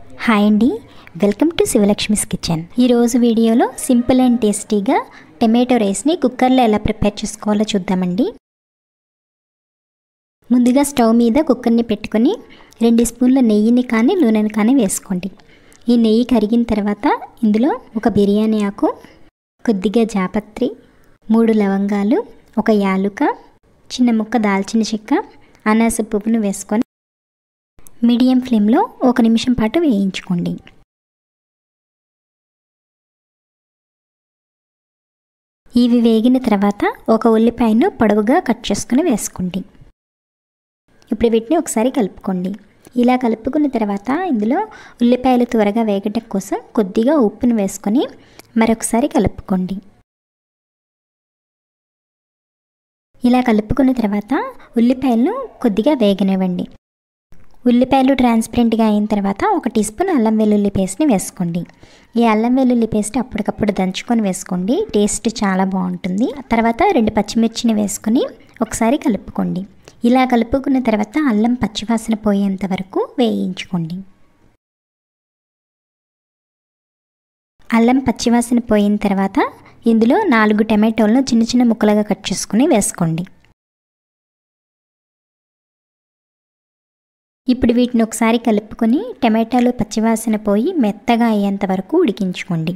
hi అండి welcome to శివలక్ష్మిస్ kitchen ఈరోజు వీడియోలో సింపుల్ అండ్ టేస్టీగా టమాటో రైస్ని కుక్కర్లో ఎలా ప్రిపేర్ చేసుకోవాలో చూద్దామండి ముందుగా స్టవ్ మీద కుక్కర్ని పెట్టుకొని రెండు స్పూన్ల నెయ్యిని కానీ నూనెని కానీ వేసుకోండి ఈ నెయ్యి కరిగిన తర్వాత ఇందులో ఒక బిర్యానీ ఆకు కొద్దిగా జాపత్రి మూడు లవంగాలు ఒక యాలుక చిన్న ముక్క దాల్చిన చెక్క అనాస పువ్వును వేసుకొని మీడియం ఫ్లేమ్లో ఒక నిమిషం పాటు వేయించుకోండి ఇవి వేగిన తర్వాత ఒక ఉల్లిపాయను పొడవుగా కట్ చేసుకుని వేసుకోండి ఇప్పుడు వీటిని ఒకసారి కలుపుకోండి ఇలా కలుపుకున్న తర్వాత ఇందులో ఉల్లిపాయలు త్వరగా వేగటం కోసం కొద్దిగా ఉప్పును వేసుకొని మరొకసారి కలుపుకోండి ఇలా కలుపుకున్న తర్వాత ఉల్లిపాయలను కొద్దిగా వేగనివ్వండి ఉల్లిపాయలు ట్రాన్స్పరెంట్గా అయిన తర్వాత ఒక టీ స్పూన్ అల్లం వెల్లుల్లి పేస్ట్ని వేసుకోండి ఈ అల్లం వెల్లుల్లి పేస్ట్ అప్పటికప్పుడు దంచుకొని వేసుకోండి టేస్ట్ చాలా బాగుంటుంది తర్వాత రెండు పచ్చిమిర్చిని వేసుకొని ఒకసారి కలుపుకోండి ఇలా కలుపుకున్న తర్వాత అల్లం పచ్చివాసన పోయేంత వరకు వేయించుకోండి అల్లం పచ్చివాసన పోయిన తర్వాత ఇందులో నాలుగు టమాటోలను చిన్న చిన్న ముక్కలుగా కట్ చేసుకుని వేసుకోండి ఇప్పుడు వీటిని ఒకసారి కలుపుకొని టమాటాలు పచ్చివాసన పోయి మెత్తగా అయ్యేంత వరకు ఉడికించుకోండి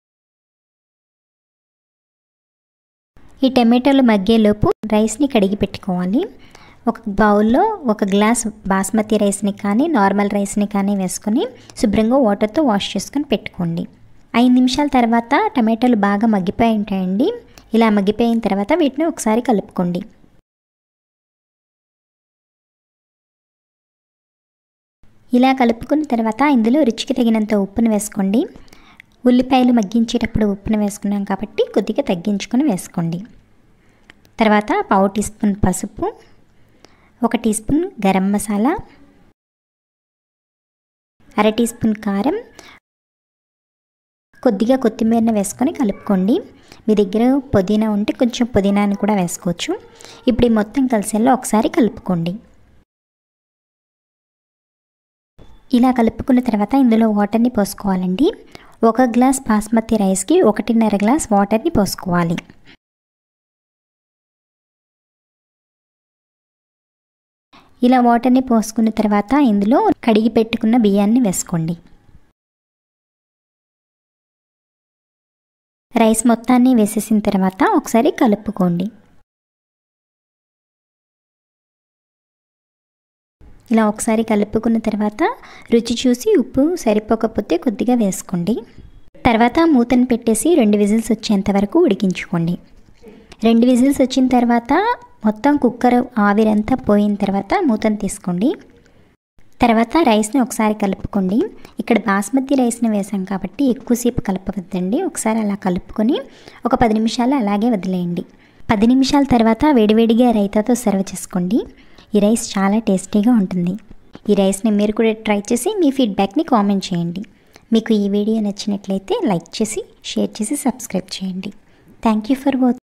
ఈ టమాటాలు మగ్గేలోపు రైస్ని కడిగి పెట్టుకోవాలి ఒక బౌల్లో ఒక గ్లాస్ బాస్మతి రైస్ని కానీ నార్మల్ రైస్ని కానీ వేసుకొని శుభ్రంగా వాటర్తో వాష్ చేసుకొని పెట్టుకోండి ఐదు నిమిషాల తర్వాత టమాటాలు బాగా మగ్గిపోయి ఉంటాయండి ఇలా మగ్గిపోయిన తర్వాత వీటిని ఒకసారి కలుపుకోండి ఇలా కలుపుకున్న తర్వాత ఇందులో రుచికి తగినంత ఉప్పును వేసుకోండి ఉల్లిపాయలు మగ్గించేటప్పుడు ఉప్పును వేసుకున్నాం కాబట్టి కొద్దిగా తగ్గించుకొని వేసుకోండి తర్వాత పావు టీ స్పూన్ పసుపు ఒక టీ స్పూన్ గరం మసాలా అర టీ స్పూన్ కారం కొద్దిగా కొత్తిమీరను వేసుకొని కలుపుకోండి మీ దగ్గర పుదీనా ఉంటే కొంచెం పుదీనాని కూడా వేసుకోవచ్చు ఇప్పుడు ఈ మొత్తం కలిసేలా ఒకసారి కలుపుకోండి ఇలా కలుపుకున్న తర్వాత ఇందులో వాటర్ని పోసుకోవాలండి ఒక గ్లాస్ బాస్మతి రైస్కి ఒకటిన్నర గ్లాస్ వాటర్ని పోసుకోవాలి ఇలా వాటర్ని పోసుకున్న తర్వాత ఇందులో కడిగి పెట్టుకున్న బియ్యాన్ని వేసుకోండి రైస్ మొత్తాన్ని వేసేసిన తర్వాత ఒకసారి కలుపుకోండి ఇలా ఒకసారి కలుపుకున్న తర్వాత రుచి చూసి ఉప్పు సరిపోకపోతే కొద్దిగా వేసుకోండి తర్వాత మూతను పెట్టేసి రెండు విజిల్స్ వచ్చేంత వరకు ఉడికించుకోండి రెండు విజిల్స్ వచ్చిన తర్వాత మొత్తం కుక్కర్ ఆవిరంతా పోయిన తర్వాత మూతను తీసుకోండి తర్వాత రైస్ని ఒకసారి కలుపుకోండి ఇక్కడ బాస్మతి రైస్ని వేసాం కాబట్టి ఎక్కువసేపు కలపవద్దండి ఒకసారి అలా కలుపుకొని ఒక పది నిమిషాలు అలాగే వదిలేయండి పది నిమిషాల తర్వాత వేడివేడిగా రైతాతో సర్వ్ చేసుకోండి ఈ రైస్ చాలా టేస్టీగా ఉంటుంది ఈ రైస్ని మీరు కూడా ట్రై చేసి మీ ఫీడ్బ్యాక్ని కామెంట్ చేయండి మీకు ఈ వీడియో నచ్చినట్లయితే లైక్ చేసి షేర్ చేసి సబ్స్క్రైబ్ చేయండి థ్యాంక్ యూ ఫర్ వాచింగ్